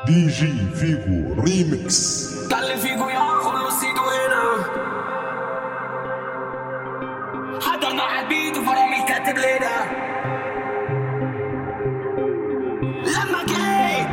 دي جي فيجو ريمكس Dale figo يا خلصيدو هنا حضرنا عالبيت وفرامل كاتب لنا لما جيت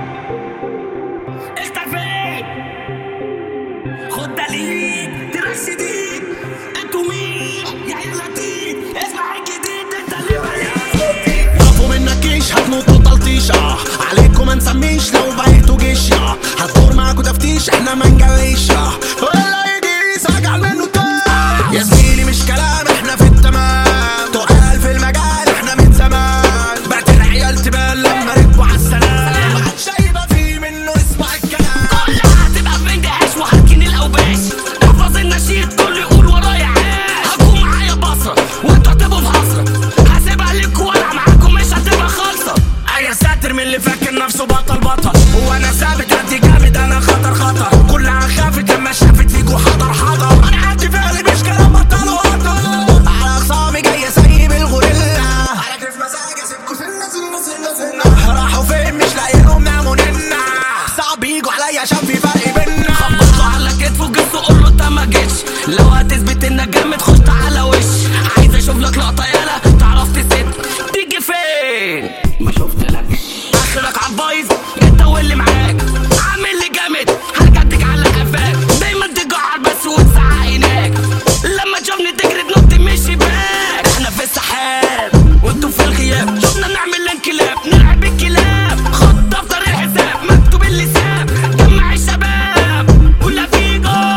اختفيت خد دليل ترشدين انتوا مين يا عيال لطيف اسمع الجديد انت اللي مليان يعرفوا منك ايش هتنطوا تلطيش اه عليكم ما نسميش لو بقيتوا جيش اه هتدور معاكوا تفتيش احنا ما نجليش اه ولا يجي يسجع منه تاني يا زميلي مش كلام احنا في التمام تقال في المجال احنا من زمان بعت العيال تبان لما ركبوا عالسلام ما عادش هيبقى في منه اسمع الكلام كلها هتبقى بندهش وهركن الاوباش احفظ النشيد كل يقول ورايا عاش هكون معايا بصرة وانتوا هتبقوا في حسرة هسيبها لكوا وانا معاكم مش هتبقى خالصة يا ساتر من اللي فاكر نفسه بطل بطل هو انا ثابت انت جامد انا خطر خطر كلها خافت لما شافت فيكوا حضر حضر انا عندي فعل مش كلام بطل وهطل على اخصامي جاي اسيب الغوريلا على كيف مزاج اسيبكوا سنه سنه سنه سنه راحوا فين مش لاقيهم ناموا ننا صعب يجوا عليا عشان في فرق بينا خبطوا على كتفه وجسه قول له انت ما جيتش لو هتثبت انك جامد خش تعالى وش عايز اشوف لك لقطة يالا تعرف تسد تيجي فين ما شفتلكش اخرك عالبايظ انت واللي معاك عامل لي جامد هرجعتك على قفاك دايما تجعر بس وتزعق هناك لما تشوفني تجري تنط من الشباك احنا في السحاب وانتوا في الغياب شفنا نعمل انقلاب نلعب الكلاب خط دفتر الحساب مكتوب اللسان جمع الشباب ولا فيجو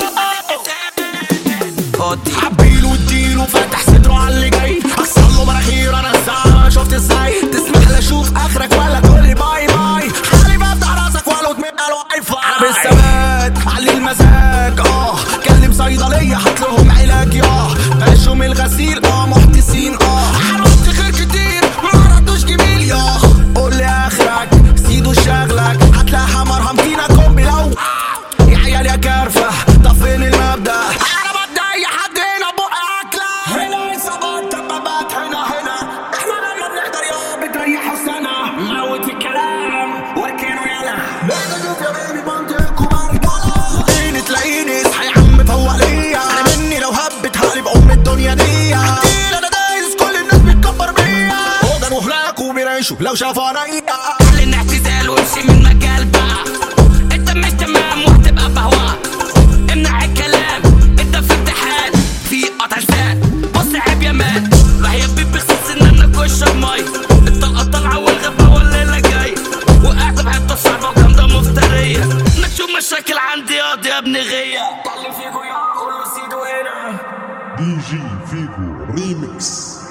حبيله واديله فتح صدره على اللي جاي احصل له مراخير انا الساعه شفت ازاي تسمح لي اشوف اخرك ولا تقولي باي باي حالي بفتح راسك ولا تمد الواي فاي انا بالثبات علي المزاج اه كلم صيدليه هات لهم علاج ياه بلاش من الغسيل اه محتسين اه عملت خير كتير ما ردوش جميل ياه قول لي اخرك سيدو شغلك هتلاقيها مرهم فينا كومبي لو يا عيال يا كارفة طب فين المبدأ أنا بدي أي حد هنا بقى أكلة هنا إصابات دبابات هنا هنا إحنا لما بنقدر يا بتريحوا السنة موت الكلام واركنوا يلا لازم أشوف يا بيبي منطقكم مرجلة تلاقيني تلاقيني اصحى يا عم فوق ليا أنا مني لو هبت هقلب أم الدنيا دي عديل أنا دايس كل الناس بتكبر بيا هوجن وهلاك وبيريشوا لو شافوا عينيا اعلن اعتزال وامشي من مجال بقى انت مش تمام وهتبقى بهواء امنع الكلام انت في امتحان في قطع لسان بص عيب يا مان وهي بيب بخصوص ان انا كشر مي الطلقه طالعه والغبه والليله جاي وقعت بحته صعبه وجامده مفتريه ما تشوف مشاكل عندي قاضي يا ابن غيه طلع فيكو يا قول له سيدو هنا دي جي فيجو ريمكس